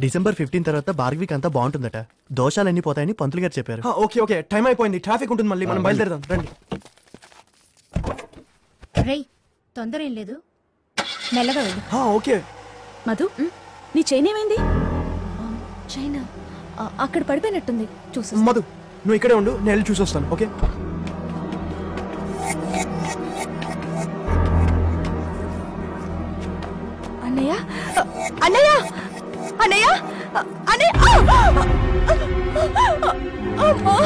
December fifteen తర్వాత భార్గవికి అంతా బాగుంటుందట దోషాలన్నీ పోతాయని పంతులు గారు చెప్పారు ఆ, ఓకే ఓకే టైం అయిపోయింది ట్రాఫిక్ ఉంటుంది మళ్ళీ మనం బయలుదేరదాం రండి రేయ్ తొందర ఏం లేదు మెల్లగా వెళ్ళు ఆ, ఓకే మధు నీ చైన్ ఏమైంది చైనా ఆ, అక్కడ పడిపోయినట్టుంది చూసి మధు నువ్వు ఇక్కడే ఉండు నేను వెళ్ళి చూసి వస్తాను ఓకే అన్నయ్య ఆ, అన్నయ్య అన్నయ్య ఆ, అన్నయ్య ఆ! అమ్మా!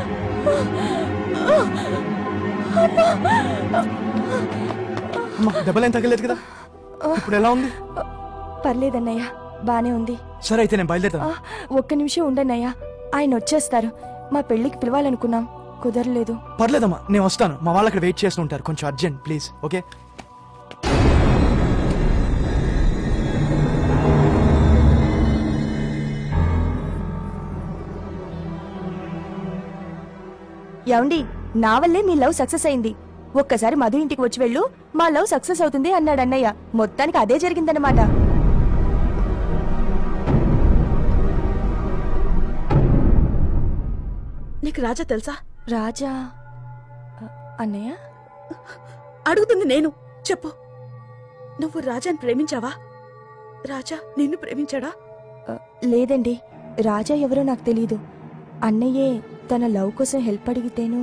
అమ్మా దెబ్బలేం తగ్గలేదు కదా ఇప్పుడు ఎలా ఉంది పర్లేదన్నయ్య బానే ఉంది సరే అయితే నేను బయలుదేరుతాను ఆ, ఒక్క నిమిషం ఉండన్నయ్య ఆయన వచ్చేస్తారు మా పెళ్ళికి పిలవాలనుకున్నాం కుదరలేదు పర్లేదమ్మా నేను వస్తాను మా వాళ్ళు అక్కడ వెయిట్ చేస్తూ ఉంటారు కొంచెం అర్జెంట్ ప్లీజ్ ఓకే ఏమండి నా వల్లే మీ లవ్ సక్సెస్ అయింది ఒక్కసారి మధు ఇంటికి వచ్చి వెళ్ళు మా లవ్ సక్సెస్ అవుతుంది అన్నాడు అన్నయ్య మొత్తానికి అదే జరిగిందన్నమాట నీకు రాజా తెలుసా రాజా ఆ, అన్నయ్య అడుగుతుంది నేను చెప్పు నువ్వు రాజాని ప్రేమించావా రాజా నిన్ను ప్రేమించాడా ఆ, లేదండి రాజా ఎవరో నాకు తెలీదు అన్నయ్యే తన లవ్ కోసం హెల్ప్ అడిగితేను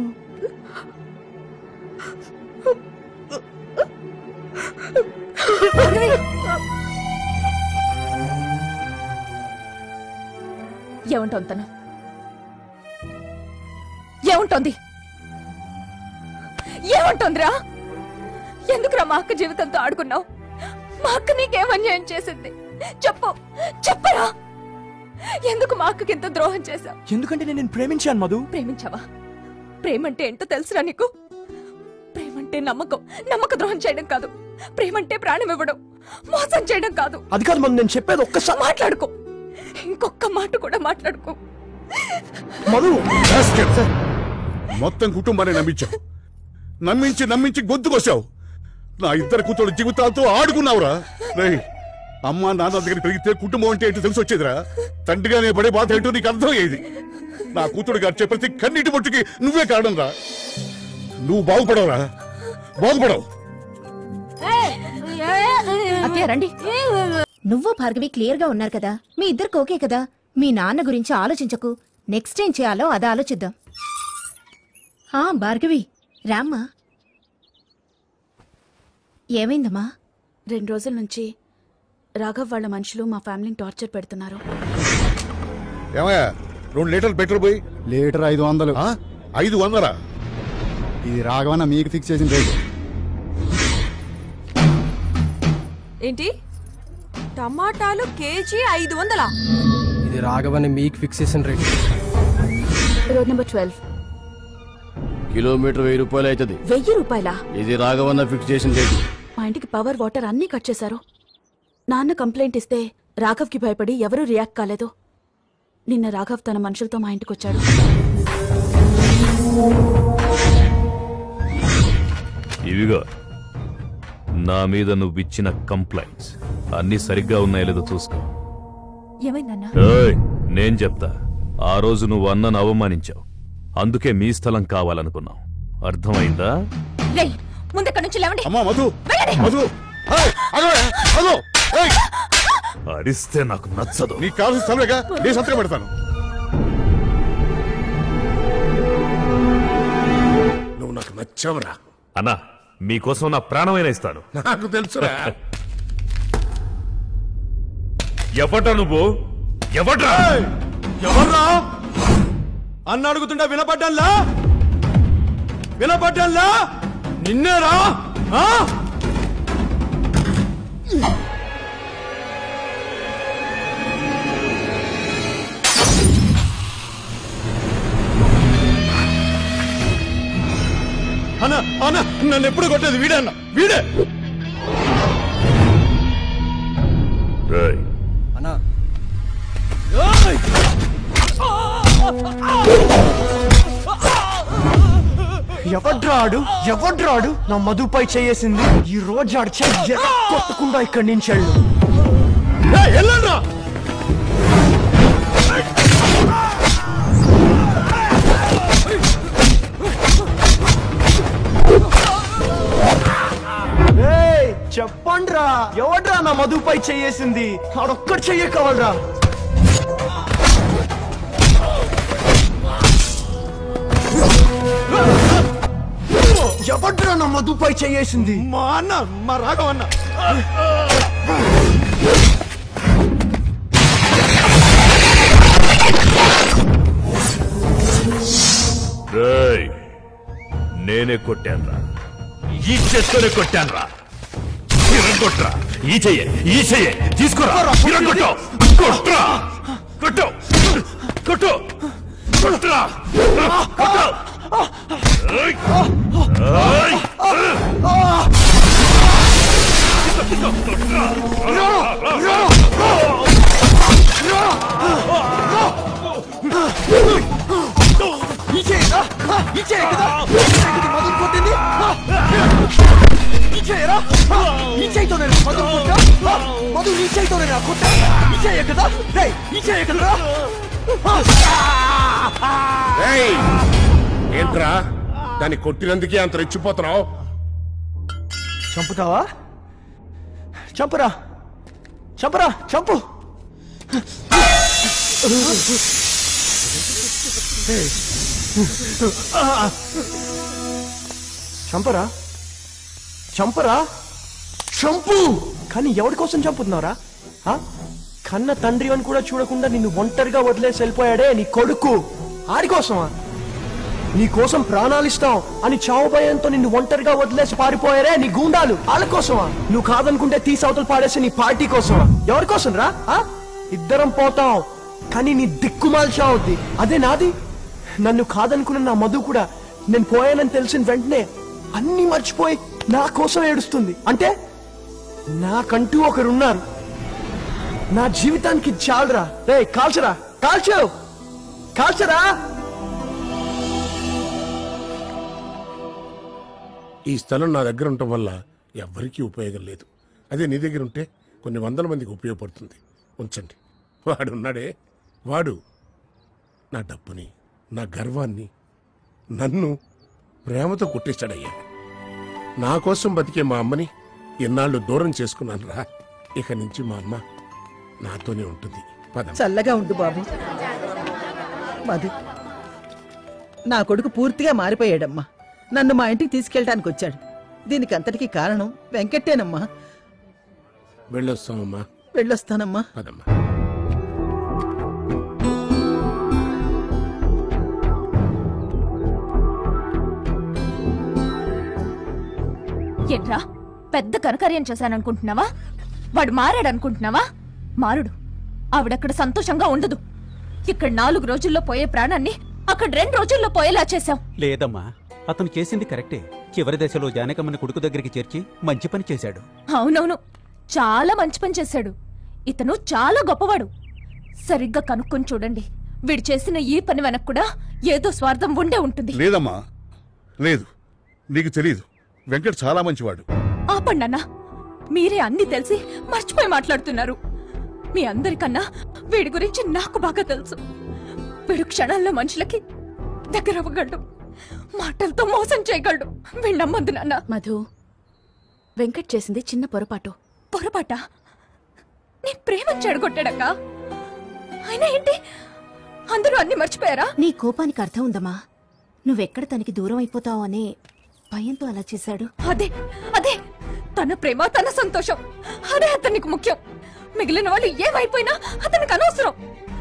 ఏమంటోంది తను ఏముంటోంది ఏమంటోందిరా ఎందుకురా మా అక్క జీవితంతో ఆడుకున్నావు మా అక్క నీకేం అన్యాయం చేసింది చెప్పు చెప్పరా ఎందుకు మా అక్కకి ఇంత ద్రోహం చేశావు ఎందుకంటే నేను నిన్ను ప్రేమించాను మధు ప్రేమించావా ప్రేమంటే ఏంటో తెలుసురా నీకు ప్రేమంటే నమ్మకం నమ్మక ద్రోహం చేయడం కాదు ప్రేమంటే ప్రాణం ఇవ్వడం మోసం చేయడం కాదు అది కాదు మధు నేను చెప్పేది ఒక్కసారి మాట్లాడుకో ఇంకొక మాట కూడా మాట్లాడుకో మధు Basket. మొత్తం కుటుంబాన్ని నమ్మించావు నమ్మించి నమ్మించి గొంతుకొచ్చావు నా ఇద్దరు కూతురు జీవితాలతో ఆడుకున్నావురా రేయ్ అమ్మా నాన్న దగ్గర పెరిగితే కుటుంబం అంటే ఏంటో తెలిసి వచ్చేదిరా తండ్రిగా నేను పడే బాధ ఏంటో నీకు అర్థమయ్యేది నా కూతురు గారు చెప్పే ప్రతి కన్నీటి బొట్టుకి నువ్వే కారణం రా నువ్వు బాగుపడవురా బాగుపడవు అత్తయ్య రండి నువ్వు భార్గవి క్లియర్ గా ఉన్నారు కదా మీ ఇద్దరికి ఓకే కదా మీ నాన్న గురించి ఆలోచించకు నెక్స్ట్ ఏం చేయాలో అది ఆలోచిద్దాం ఆ భార్గవి రామ్మా ఏమైందమ్మా రెండు రోజుల నుంచి రాఘవ్ వాళ్ళ మనుషులు మా ఫ్యామిలీని టార్చర్ పెడుతున్నారు ఏమయ్యా రెండు లీటర్లు పెట్రోల్ పోయి లీటర్ ఐదు వందలు ఆ? ఐదు వందలా ఇది రాఘవన్న మీకు ఫిక్స్ చేసిన రేటు ఏంటి టమాటాలు కేజీ ఐదు వందలా ఇది రాఘవని మీకు ఫిక్స్ చేసిన rate road number twelve kilometre వెయ్యి రూపాయలు అవుతుంది వెయ్యి రూపాయలా ఇది రాఘవన్న ఫిక్స్ చేసిన రేటు మా ఇంటికి పవర్ వాటర్ అన్నీ కట్ చేశారు నాన్న కంప్లైంట్ ఇస్తే రాఘవ్కి భయపడి ఎవరూ రియాక్ట్ కాలేదు నిన్న రాఘవ్ తన మనుషులతో మా ఇంటికి వచ్చాడు ఇవిగో నా మీద నువ్వు ఇచ్చిన కంప్లైంట్స్ అన్ని సరిగ్గా ఉన్నాయో లేదో చూసుకో ఏమైందన్నా ఏయ్, నేను చెప్తా ఆ రోజు నువ్వు అన్నను అవమానించావు అందుకే మీ స్థలం కావాలనుకున్నావు అర్థమైందా రేయ్ ముందెక్కడి నుంచి లేవండి అమ్మా మధు మధు ఏయ్, ఆగవయ్యా, ఆగు. ఏయ్, అరిస్తే నాకు నచ్చదు నీకు కావాల్సిన స్థలమేగా నేను సంతకం పెడతాను నువ్వు నాకు నచ్చావురా అన్నా మీకోసం నా ప్రాణమైన ఇస్తాను నాకు తెలుసురా ఎవడ్రా నువ్వు ఎవడ్రా ఎవర్రా అన్న అడుగుతుంటే వినపడ్డంలా వినపడ్డంలా నిన్నేరా ఆ? అన్న అన్న నన్ను ఎప్పుడు కొట్టేది వీడే అన్న వీడే రేయ్, అన్నా ఏయ్! ఎవడ్రాడు ఎవడ్రాడు నా మధుపై చేయేసింది ఈ రోజు ఆడు చెయ్యి కొట్టకుండా ఇక్కడి నుంచి వెళ్ళు ఏయ్, వెళ్ళండ్రా ఎవడ్రా నా మధుపై చెయ్యేసింది ఆడొక్కడు చెయ్య కావాలరా ఎవడ్రా నా మధుపై చెయ్యేసింది మా అన్న మా రాఘవన్న రేయ్ నేనే కొట్టానురా ఈ చేత్తోనే కొట్టానురా కొట్రా ఈ చెయ్యే ఈ చెయ్యే తీసుకురా కొట్టు కొట్రా కొట్టు కొట్టు కొట్రా కొట్టు ఏయ్! ఏయ్! ఏయ్! ఏంట్రా దాన్ని కొట్టినందుకే అంత రెచ్చిపోతున్నావు చంపుతావా చంపురా చంపురా చంపు చంపరా చంపరా చంపు కానీ ఎవరి కోసం చంపుతున్నారా ఆ? కన్న తండ్రి అని కూడా చూడకుండా నిన్ను ఒంటరిగా వదిలేసి వెళ్ళిపోయాడే నీ కొడుకు ఆడి కోసమా నీ కోసం ప్రాణాలు ఇస్తాం అని చావు భయంతో నిన్ను ఒంటరిగా వదిలేసి పారిపోయారే నీ గూండాలు వాళ్ళ కోసమా నువ్వు కాదనుకుంటే తీసి అవతలు పాడేసి నీ పార్టీ కోసమా ఎవరి కోసం రా ఆ? ఇద్దరం పోతాం కానీ నీ దిక్కుమాల చావుద్ది అదే నాది నన్ను కాదనుకున్న నా మధు కూడా నేను పోయానని తెలిసిన వెంటనే అన్ని మర్చిపోయి నా కోసం ఏడుస్తుంది అంటే నాకంటూ ఒకరున్నారు నా జీవితానికి చాలరా రే కాల్చరా కాల్చు కాల్చరా ఈ స్థలం నా దగ్గర ఉండటం వల్ల ఎవ్వరికీ ఉపయోగం లేదు అదే నీ దగ్గర ఉంటే కొన్ని వందల మందికి ఉపయోగపడుతుంది ఉంచండి వాడు ఉన్నాడే వాడు నా డబ్బుని నా గర్వాన్ని నన్ను ప్రేమతో కొట్టేశాడయ్యా నా కోసం బతికే మా అమ్మని ఎన్నాళ్ళు దూరం చేసుకున్నాను రా ఇక నుంచి మా అమ్మ నాతోనే ఉంటుంది పద చల్లగా ఉండు బాబు మధు నా కొడుకు పూర్తిగా మారిపోయాడమ్మా నన్ను మా ఇంటికి తీసుకెళ్ళడానికి వచ్చాడు దీనికి అంతటికీ కారణం వెంకట్టేనమ్మా వెళ్ళొస్తామమ్మా వెళ్ళొస్తానమ్మా పదమ్మా ఏంట్రా పెద్ద కనకార్యం చేశాననుకుంటున్నావా వాడు మారాడనుకుంటున్నావా మారుడు ఆవిడక్కడ సంతోషంగా ఉండదు ఇక్కడ నాలుగు రోజుల్లో పోయే ప్రాణాన్ని అక్కడ రెండు రోజుల్లో పోయేలా చేశాం లేదమ్మా అతను చేసింది కరెక్టే చివరి దశలో జానకమ్మని కొడుకు దగ్గరికి చేర్చి మంచి పని చేశాడు అవునవును చాలా మంచి పని చేశాడు ఇతను చాలా గొప్పవాడు సరిగ్గా కనుక్కొని చూడండి వీడు చేసిన ఈ పని వెనక కూడా ఏదో స్వార్థం ఉండే ఉంటుంది లేదమ్మా లేదు నీకు తెలియదు వెంకట్ చాలా మంచివాడు ఆపండి అన్నా మీరే అన్ని తెలిసి మర్చిపోయి మాట్లాడుతున్నారు మీ అందరికన్నా వీడి గురించి నాకు బాగా తెలుసు వీడు క్షణాల్లో మనుషులకి దగ్గర అవ్వగలడు మాటలతో మోసం చేయగలడు వీడు నమ్మొద్దు నాన్న మధు వెంకట్ చేసింది చిన్న పొరపాటు పొరపాట నీ ప్రేమ చెడగొట్టాడక్క అయినా ఏంటి అందరూ అన్ని మర్చిపోయారా నీ కోపానికి అర్థం ఉందమ్మా నువ్వెక్కడ తనకి దూరం అయిపోతావు అనే భయంతో అలా చేశాడు అదే అదే తన ప్రేమ తన సంతోషం అదే అతనికి ముఖ్యం మిగిలిన వాళ్ళు ఏమైపోయినా అతనికి అనవసరం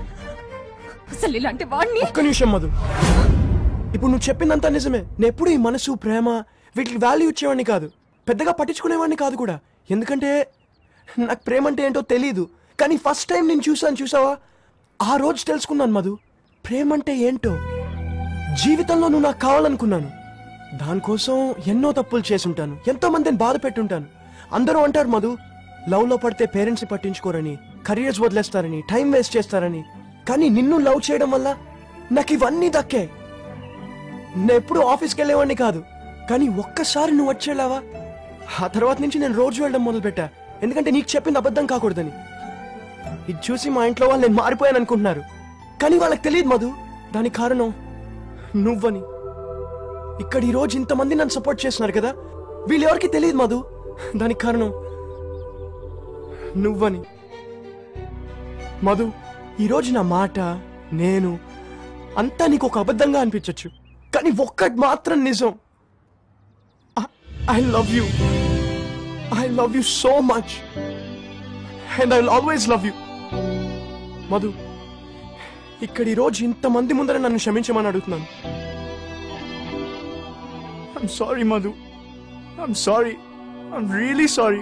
అసలు ఇలాంటి వాడిని ఒక్క నిమిషం మధు ఇప్పుడు నువ్వు చెప్పిందంతా నిజమే నేను ఎప్పుడు ఈ మనసు ప్రేమ వీటికి వాల్యూ ఇచ్చేవాడిని కాదు పెద్దగా పట్టించుకునేవాడిని కాదు కూడా ఎందుకంటే నాకు ప్రేమ అంటే ఏంటో తెలియదు కానీ ఫస్ట్ టైం నేను చూసాను చూసావా ఆ రోజు తెలుసుకున్నాను మధు ప్రేమ అంటే ఏంటో జీవితంలో నువ్వు నాకు కావాలనుకున్నాను దానికోసం ఎన్నో తప్పులు చేసుంటాను ఎంతో మందిని బాధ పెట్టుంటాను అందరూ అంటారు మధు లవ్ లో పడితే పేరెంట్స్ పట్టించుకోరని కెరియర్స్ వదిలేస్తారని టైం వేస్ట్ చేస్తారని కానీ నిన్ను లవ్ చేయడం వల్ల నాకు ఇవన్నీ దక్కే నేను ఎప్పుడు ఆఫీస్కి వెళ్ళేవాడిని కాదు కానీ ఒక్కసారి నువ్వు వచ్చేలావా ఆ తర్వాత నుంచి నేను రోజు వెళ్ళడం మొదలుపెట్టా ఎందుకంటే నీకు చెప్పింది అబద్ధం కాకూడదని ఇది చూసి మా ఇంట్లో వాళ్ళు నేను మారిపోయాను అనుకుంటున్నారు కానీ వాళ్ళకి తెలియదు మధు దానికి కారణం నువ్వని ఇక్కడ ఈ రోజు ఇంతమంది నన్ను సపోర్ట్ చేస్తున్నారు కదా వీళ్ళెవరికి తెలియదు మధు దానికి కారణం నువ్వని మధు ఈరోజు నా మాట నేను అంతా నీకు ఒక అబద్ధంగా అనిపించవచ్చు కానీ ఒక్కటి మాత్రం నిజం I love you I love you so much and I always love you Madhu ఇక్కడ ఈరోజు ఇంతమంది ముందర నన్ను క్షమించమని అడుగుతున్నాను I'm sorry Madhu I'm sorry I'm really sorry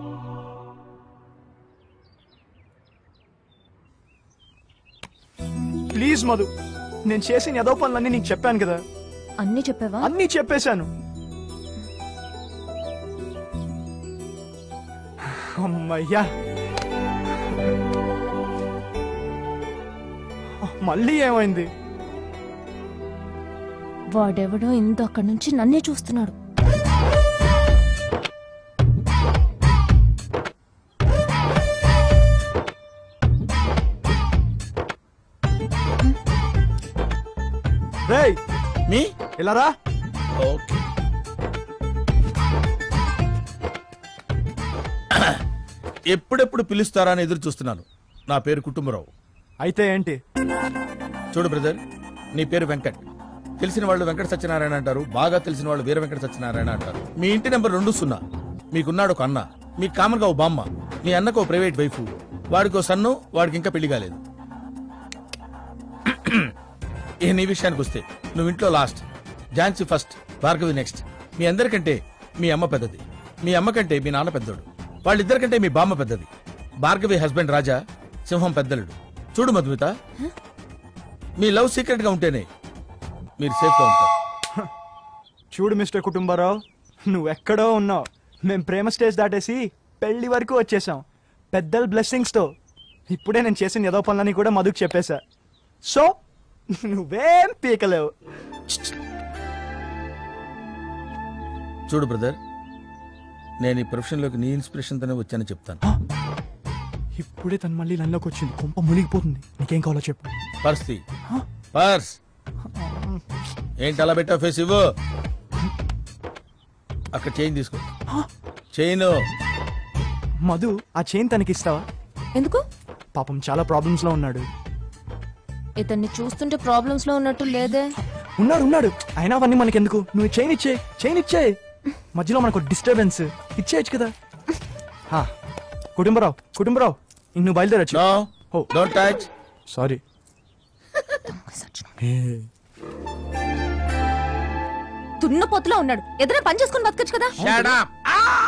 please Madhu నేను చేసిన ఏదో పనులన్నీ నీకు చెప్పాను కదా అన్నీ చెప్పావా అన్నీ చెప్పేశాను అమ్మయ్యా మళ్ళీ ఏమైంది వాడెవడో ఇంత అక్కడి నుంచి నన్నే చూస్తున్నాడు రేయ్ మీ ఇలా రా ఓకే ఎప్పుడెప్పుడు పిలుస్తారా అని ఎదురు చూస్తున్నాను నా పేరు కుటుంబరావు అయితే ఏంటి చూడు బ్రదర్ నీ పేరు వెంకట్ తెలిసిన వాళ్ళు వెంకట సత్యనారాయణ అంటారు బాగా తెలిసిన వాళ్ళు వీర వెంకట సత్యనారాయణ అంటారు మీ ఇంటి నెంబర్ రెండు సున్నా మీకున్నాడు ఒక అన్న మీకు కామన్ గా ఓ బామ్మ మీ అన్నకు ఓ ప్రైవేట్ వైఫ్ వాడికి ఓ సన్ను వాడికి ఇంకా పెళ్లి కాలేదు ఏ నీ విషయానికి వస్తే నువ్వు ఇంట్లో last Jhansi first Bhargavi next మీ అందరికంటే మీ అమ్మ పెద్దది మీ అమ్మ కంటే మీ నాన్న పెద్దోడు వాళ్ళిద్దరికంటే మీ బామ్మ పెద్దది భార్గవి హస్బెండ్ రాజా సింహం పెద్దలుడు చూడు మధుమిత మీ లవ్ సీక్రెట్ గా ఉంటేనే మీరు సేఫ్ గా ఉంటారు చూడు మిస్టర్ కుటుంబరావు నువ్వెక్కడో ఉన్నావు మేం ప్రేమ స్టేజ్ దాటేసి పెళ్లి వరకు వచ్చేసాం పెద్దల బ్లెస్సింగ్స్ తో ఇప్పుడే నేను చేసిన ఏదో పనులని కూడా మధుకు చెప్పేశా సో నువ్వేం పీకలేవు చూడు బ్రదర్ నేను ఈ ప్రొఫెషన్లోకి నీ ఇన్స్పిరేషన్తోనే వచ్చానని చెప్తాను ఇప్పుడే తను మళ్ళీ లైన్లోకి వచ్చింది కొంప మునిగిపోతుంది నీకేం కావాలో చెప్పు పర్స్ పర్స్ ఏంటి అలా పెట్టావు ఫేస్ ఇవ్వు అక్కడ చైన్ తీసుకో చైన్ మధు ఆ చైన్ తనకి ఇస్తావా ఎందుకు పాపం చాలా ప్రాబ్లమ్స్ లో ఉన్నాడు ఇతన్ని చూస్తుంటే ప్రాబ్లమ్స్ లో ఉన్నట్టు లేదే ఉన్నాడు ఉన్నాడు అయినా అవన్నీ మనకెందుకు నువ్వు చైన్ ఇచ్చే చైన్ ఇచ్చే మధ్యలో మనకు డిస్టర్బెన్స్ ఇచ్చేయచ్చు కదా హా, కుటుంబరావు కుటుంబరావు ఇంక నువ్వు బయలుదేరచ్చు ఓ డోంట్ టచ్ సారీ తున్న పొత్తులో ఉన్నాడు ఎదురే పని చేసుకుని బతకచ్చు కదా Shut up.